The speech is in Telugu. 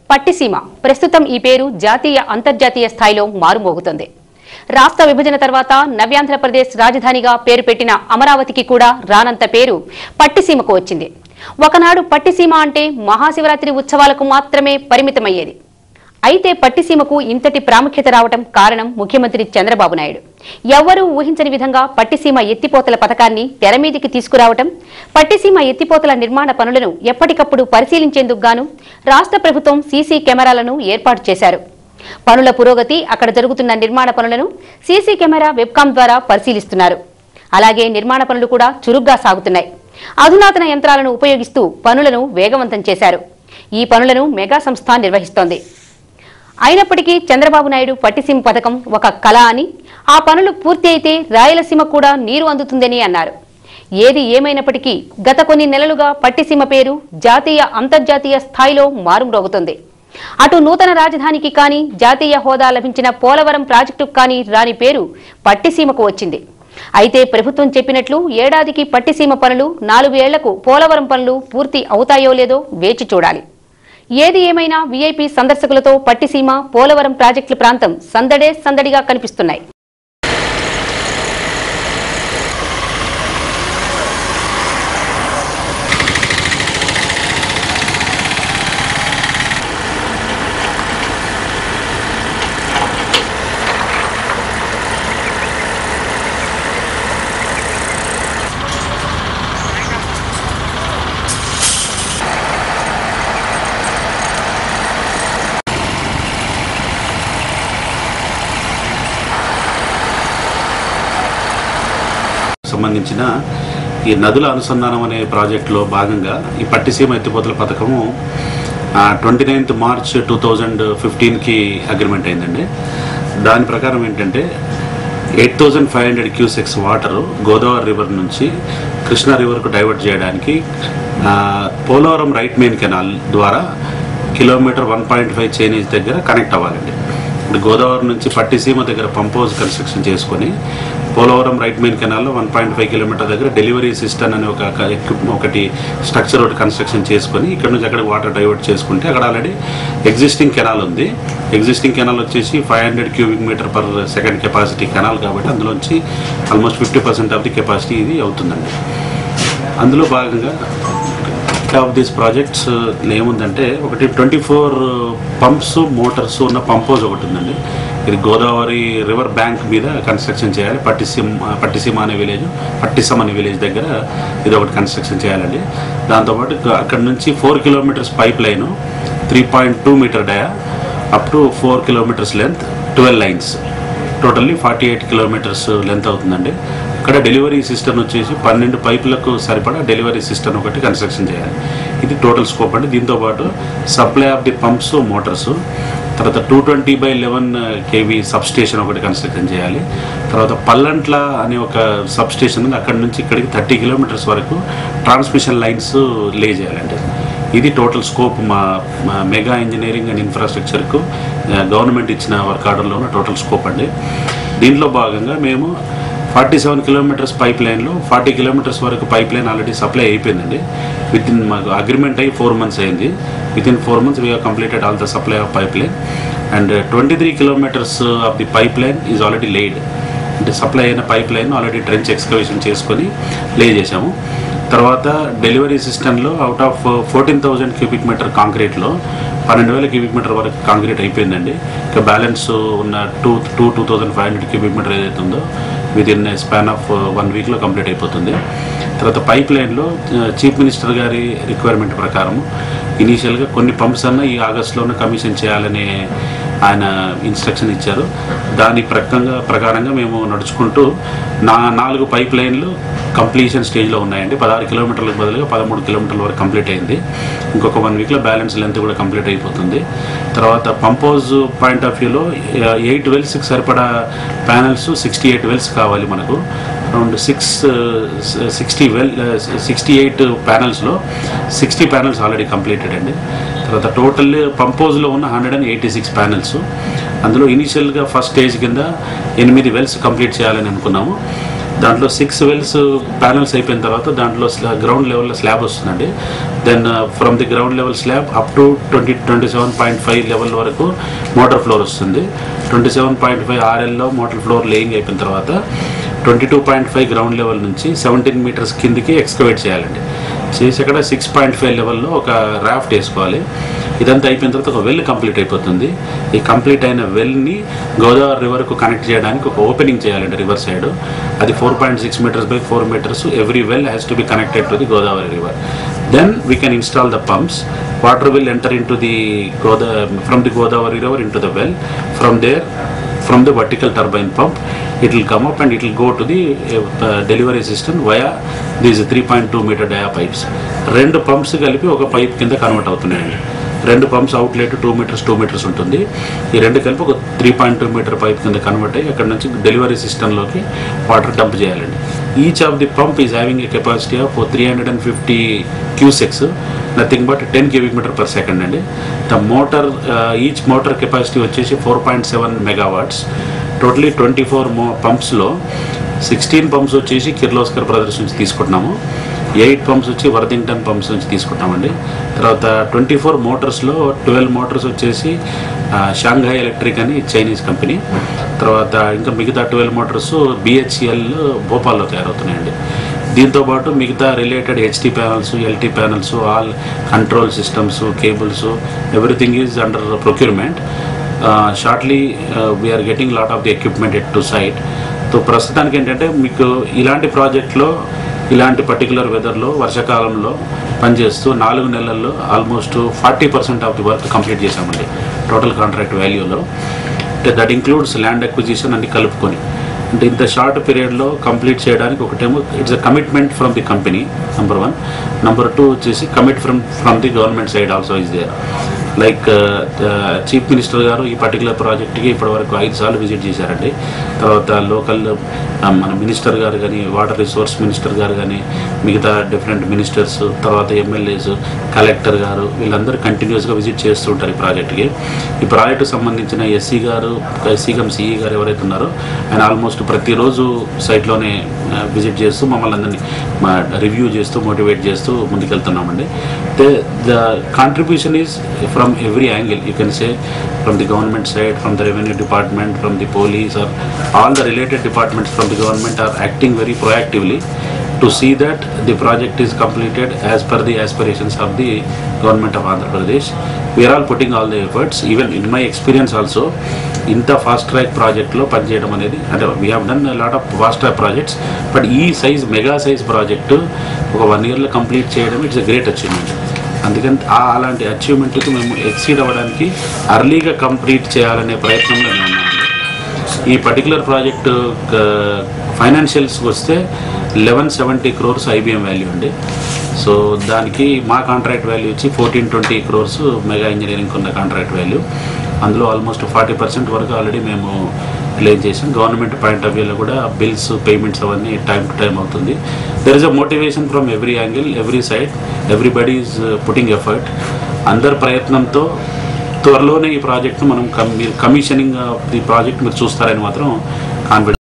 పట్టిసీమ ప్రస్తుతం ఈ పేరు జాతీయ అంతర్జాతీయ స్థాయిలో మారుమోగుతుంది రాష్ట్ర విభజన తర్వాత నవ్యాంధ్రప్రదేశ్ రాజధానిగా పేరు పెట్టిన అమరావతికి కూడా రానంత పేరు పట్టిసీమకు వచ్చింది ఒకనాడు పట్టిసీమ అంటే మహాశివరాత్రి ఉత్సవాలకు మాత్రమే పరిమితమయ్యేది అయితే పట్టిసీమకు ఇంతటి ప్రాముఖ్యత రావటం కారణం ముఖ్యమంత్రి చంద్రబాబు నాయుడు ఎవ్వరూ ఊహించని విధంగా పట్టిసీమ ఎత్తిపోతల పథకాన్ని తెరమీదికి తీసుకురావటం పట్టిసీమ ఎత్తిపోతల నిర్మాణ పనులను ఎప్పటికప్పుడు పరిశీలించేందుకు గాను రాష్ట్ర ప్రభుత్వం సీసీ కెమెరాలను ఏర్పాటు చేశారు పనుల పురోగతి అక్కడ జరుగుతున్న నిర్మాణ పనులను సీసీ కెమెరా వెబ్కామ్ ద్వారా పరిశీలిస్తున్నారు అలాగే నిర్మాణ పనులు కూడా చురుగ్గా సాగుతున్నాయి అధునాతన యంత్రాలను ఉపయోగిస్తూ పనులను వేగవంతం చేశారు ఈ పనులను మెగా సంస్థ నిర్వహిస్తోంది అయినప్పటికీ చంద్రబాబు నాయుడు పట్టిసీమ పథకం ఒక కళ అని ఆ పనులు పూర్తి అయితే రాయలసీమ కూడా నీరు అందుతుందని అన్నారు ఏది ఏమైనప్పటికీ గత కొన్ని నెలలుగా పట్టిసీమ పేరు జాతీయ అంతర్జాతీయ స్థాయిలో మారుమ్రోగుతుంది అటు నూతన రాజధానికి కానీ జాతీయ హోదా లభించిన పోలవరం ప్రాజెక్టుకు కానీ రాని పేరు పట్టిసీమకు వచ్చింది అయితే ప్రభుత్వం చెప్పినట్లు ఏడాదికి పట్టిసీమ పనులు నాలుగు ఏళ్లకు పోలవరం పనులు పూర్తి అవుతాయో లేదో వేచి చూడాలి ఏది ఏమైనా వీఐపీ సందర్శకులతో పట్టిసీమ పోలవరం ప్రాజెక్టుల ప్రాంతం సందడే సందడిగా కనిపిస్తున్నాయి సంబంధించిన ఈ నదుల అనుసంధానం అనే ప్రాజెక్టులో భాగంగా ఈ పట్టిసీమ ఎత్తిపోతల పథకము twenty ninth March two thousand ఫిఫ్టీన్కి అగ్రిమెంట్ అయిందండి దాని ప్రకారం ఏంటంటే eight thousand five hundred cusecs water Godavari river నుంచి కృష్ణా రివర్కు డైవర్ట్ చేయడానికి ఆ, పోలవరం రైట్ మెయిన్ కెనాల్ ద్వారా kilometer one point five chainage దగ్గర కనెక్ట్ అవ్వాలండి ఇప్పుడు గోదావరి నుంచి పట్టిసీమ దగ్గర పంప్ హౌస్ కన్స్ట్రక్షన్ చేసుకొని పోలవరం రైట్ మెయిన్ కెనాల్లో వన్ పాయింట్ ఫైవ్ కిలోమీటర్ దగ్గర డెలివరీ సిస్టమ్ అనే ఒక క- equip- ఒకటి స్ట్రక్చర్ ఒకటి కన్స్ట్రక్షన్ చేసుకొని ఇక్కడ నుంచి అక్కడ వాటర్ డైవర్ట్ చేసుకుంటే అక్కడ ఆల్రెడీ ఎగ్జిస్టింగ్ కెనాల్ ఉంది ఎగ్జిస్టింగ్ కెనాల్ వచ్చేసి five hundred cubic metre per second capacity canal కాబట్టి అందులోంచి almost fifty percent of the capacity ఇది అవుతుందండి అందులో భాగంగా ఆఫ్ దీస్ ప్రాజెక్ట్స్ ఏముందంటే ఒకటి ట్వంటీ ఫోర్ పంప్స్ మోటార్స్ ఉన్న పంప్ హౌస్ ఒకటి ఉందండి ఇది గోదావరి రివర్ బ్యాంక్ మీద కన్స్ట్రక్షన్ చేయాలి పట్టిసీమ పట్టిసీమ అనే విలేజ్ పట్టిసమ్ అనే విలేజ్ దగ్గర ఇది ఒకటి కన్స్ట్రక్షన్ చేయాలండి దాంతోపాటు ఇక- అక్కడ నుంచి four kilometers pipeline three point two meter dia up to four kilometers length twelve lines totally forty eight kilometers length అవుతుందండి ఇక్కడ డెలివరీ సిస్టమ్ వచ్చేసి పన్నెండు పైపులకు సరిపడా డెలివరీ సిస్టమ్ ఒకటి కన్స్ట్రక్షన్ చేయాలి ఇది టోటల్ స్కోప్ అండి దీంతో పాటు supply of the pumps motors తర్వాత two twenty by eleven KV substation ఒకటి కన్స్ట్రక్షన్ చేయాలి తర్వాత పల్లంట్ల అనే ఒక సబ్ స్టేషన్ ఉంది అక్కడి నుంచి ఇక్కడికి థర్టీ కిలోమీటర్స్ వరకు ట్రాన్స్మిషన్ లైన్స్ లే చేయాలండి ఇది టోటల్ స్కోప్ మా మా మెగా ఇంజనీరింగ్ అండ్ ఇన్ఫ్రాస్ట్రక్చర్కు గవర్నమెంట్ ఇచ్చిన వర్క్ ఆర్డర్లో ఉన్న టోటల్ స్కోప్ అండి దీంట్లో భాగంగా మేము ఫార్టీ సెవెన్ కిలోమీటర్స్ పైప్ లైన్లో ఫార్టీ కిలోమీటర్స్ వరకు పైప్ లైన్ ఆల్రెడీ సప్లై అయిపోయిందండి విత్ ఇన్ మాకు అగ్రిమెంట్ అయ్యి ఫోర్ మంత్స్ అయింది within four months we completed all the supply of pipeline and twenty three kilometers of the pipe pipeline is already laid అంటే సప్లై అయిన pipeline already trench excavation చేసుకొని లే చేసాము తర్వాత డెలివరీ సిస్టంలో out of fourteen thousand cubic meter కాంక్రీట్లో పన్నెండు వేల క్యూబిక్ మీటర్ వరకు కాంక్రీట్ అయిపోయిందండి ఇక బ్యాలెన్స్ ఉన్న two two two thousand five hundred cubic meter ఏదైతే ఉందో within span of one వీక్లో కంప్లీట్ అయిపోతుంది తర్వాత పైప్ లైన్లో చీఫ్ మినిస్టర్ గారి రిక్వైర్మెంట్ ప్రకారం ఇనీషియల్గా కొన్ని పంప్స్ అన్న ఈ ఆగస్టులోనే కమిషన్ చేయాలనే ఆయన ఇన్స్ట్రక్షన్ ఇచ్చారు దాని ప్రకంగా ప్రకారంగా మేము నడుచుకుంటూ నా నాలుగు పైప్ లైన్లు కంప్లీషన్ స్టేజ్లో ఉన్నాయండి పదహారు కిలోమీటర్లకు బదులుగా పదమూడు కిలోమీటర్ల వరకు కంప్లీట్ అయింది ఇంకొక వన్ వీక్లో బ్యాలెన్స్ లెంత్ కూడా కంప్లీట్ అయిపోతుంది తర్వాత పంపోజ్ పాయింట్ ఆఫ్ వ్యూలో ఎయిట్ వెల్స్కి సరిపడా ప్యానల్స్ సిక్స్టీ ఎయిట్ వెల్స్ కావాలి మనకు around six sixty well sixty eight ప్యానల్స్లో సిక్స్టీ ప్యానల్స్ ఆల్రెడీ కంప్లీటెడ్ అండి తర్వాత టోటల్ పంపోజ్లో ఉన్న hundred and eighty six panels అందులో ఇనీషియల్గా ఫస్ట్ స్టేజ్ కింద ఎనిమిది వెల్స్ కంప్లీట్ చేయాలని అనుకున్నాము దాంట్లో సిక్స్ వెల్స్ ప్యానల్స్ అయిపోయిన తర్వాత దాంట్లో గ్రౌండ్ లెవెల్లో స్లాబ్ వస్తుందండి then from the ground level slab up to twenty twenty seven point five level వరకు మోటార్ ఫ్లోర్ వస్తుంది ట్వంటీ సెవెన్ పాయింట్ ఫైవ్ ఆర్ఎల్లో మోటార్ ఫ్లోర్ లేయింగ్ అయిపోయిన తర్వాత twenty two point five ground level నుంచి సెవెంటీన్ మీటర్స్ కిందికి ఎక్స్కవేట్ చేయాలండి చేసి అక్కడ సిక్స్ పాయింట్ ఫైవ్ లెవెల్లో ఒక రాఫ్ట్ వేసుకోవాలి ఇదంతా అయిపోయిన తర్వాత ఒక వెల్ కంప్లీట్ అయిపోతుంది ఈ కంప్లీట్ అయిన వెల్ని గోదావరి రివర్కు కనెక్ట్ చేయడానికి ఒక ఓపెనింగ్ చేయాలండి రివర్ సైడ్ అది four point six meters by four meters every well has to be connected to the Godavari river then we can install the pumps water will enter into the గోదా from the Godavari river into the well from there from the vertical turbine pump it will come up and it will go to the uh, delivery system via these 3.2 meter dia pipes రెండు పంప్స్ కలిపి ఒక పైప్ కింద కన్వర్ట్ అవుతున్నాయండి రెండు pumps outlet two metres two metres ఉంటుంది ఈ రెండు కలిపి ఒక three point two metre pipe కింద కన్వర్ట్ అయ్యి అక్కడ నుంచి డెలివరీ సిస్టంలోకి వాటర్ డంప్ చేయాలండి each of the pump is having a capacity of three hundred and fifty cusecs nothing but ten cubic metre per second అండి the motor each motor capacity వచ్చేసి four point seven megawatts totally twenty four మో పంప్స్లో సిక్స్టీన్ పంప్స్ వచ్చేసి కిర్లోస్కర్ బ్రదర్స్ నుంచి తీసుకుంటున్నాము ఎయిట్ పంప్స్ వచ్చి వర్దింగ్టన్ పంప్స్ నుంచి తీసుకుంటామండి తర్వాత ట్వంటీ ఫోర్ మోటార్స్లో ట్వెల్వ్ మోటార్స్ వచ్చేసి ఆ, షాంఘై ఎలక్ట్రిక్ అని చైనీస్ కంపెనీ తర్వాత ఇంకా మిగతా ట్వెల్వ్ మోటార్స్ బిహెచ్ఎల్ భోపాల్లో తయారవుతున్నాయండి దీంతో పాటు మిగతా related HT panels LT panels all control systems cables everything is under procurement shortly we are getting lot of the equipment at to site so ప్రస్తుతానికి ఏంటంటే మీకు ఇలాంటి ప్రాజెక్ట్లో ఇలాంటి పర్టికులర్ వెదర్లో వర్షాకాలంలో పనిచేస్తూ నాలుగు నెలల్లో almost forty percent of the work complete చేశామండి టోటల్ కాంట్రాక్ట్ వాల్యూలో అంటే దట్ ఇంక్లూడ్స్ ల్యాండ్ అక్విజిషన్ అన్ని కలుపుకొని అంటే ఇంత షార్ట్ పీరియడ్లో కంప్లీట్ చేయడానికి ఒకటేమో it's a commitment from the company number one number two వచ్చేసి commit from from the government side also is there like chief minister గారు ఈ పర్టికులర్ ప్రాజెక్ట్కి ఇప్పటివరకు ఐదు సార్లు విజిట్ చేశారండి తర్వాత లోకల్ మన మినిస్టర్ గారు కానీ వాటర్ రిసోర్స్ మినిస్టర్ గారు కానీ మిగతా డిఫరెంట్ మినిస్టర్స్ తర్వాత ఎమ్మెల్యేస్ కలెక్టర్ గారు వీళ్ళందరూ కంటిన్యూస్గా విజిట్ చేస్తూ ఉంటారు ఈ ప్రాజెక్ట్కి ఈ ప్రాజెక్టుకు సంబంధించిన ఎస్సీ గారు ఎస్సీగం సిఈ గారు ఎవరైతే ఉన్నారో ఆయన ఆల్మోస్ట్ ప్రతిరోజు సైట్లోనే విజిట్ చేస్తూ మమ్మల్ని అందరినీ రివ్యూ చేస్తూ మోటివేట్ చేస్తూ ముందుకెళ్తున్నామండి the contribution is from every angle you can say from the government side from the revenue department from the police or all the related departments from the government are acting very proactively to see that the project is completed as per the aspirations of the government of Andhra Pradesh. We are all putting all the efforts, even in my experience also, ఇంత ఫాస్ట్ ట్రాక్ ప్రాజెక్ట్లో పనిచేయడం అనేది అంటే we have done lot of fast track projects but ఈ సైజ్ మెగా సైజ్ ప్రాజెక్టు ఒక వన్ ఇయర్లో కంప్లీట్ చేయడం ఇట్స్ అ గ్రేట్ అచీవ్మెంట్ అందుకని ఆ అలాంటి అచీవ్మెంట్కి మేము ఎక్సీడ్ అవ్వడానికి అర్లీగా కంప్లీట్ చేయాలనే ప్రయత్నంలో మేము ఉన్నామండి ఈ పర్టికులర్ ప్రాజెక్టు ఫైనాన్షియల్స్కి వస్తే eleven seventy crores IBM value అండి సో దానికి మా కాంట్రాక్ట్ వాల్యూ వచ్చి fourteen twenty crores mega engineering ఉన్న కాంట్రాక్ట్ వాల్యూ అందులో ఆల్మోస్ట్ ఫార్టీ పర్సెంట్ వరకు ఆల్రెడీ మేము క్లెయిమ్ చేసాం గవర్నమెంట్ పాయింట్ ఆఫ్ వ్యూలో కూడా బిల్స్ పేమెంట్స్ అవన్నీ టైం టు టైం అవుతుంది there is a motivation from every angle every side everybody is putting effort అందరి ప్రయత్నంతో త్వరలోనే ఈ ప్రాజెక్ట్ను మనం కమ్- మీరు కమిషనింగ్ ఆఫ్ ది ప్రాజెక్ట్ మీరు చూస్తారని మాత్రం కాన్ఫిడెన్స్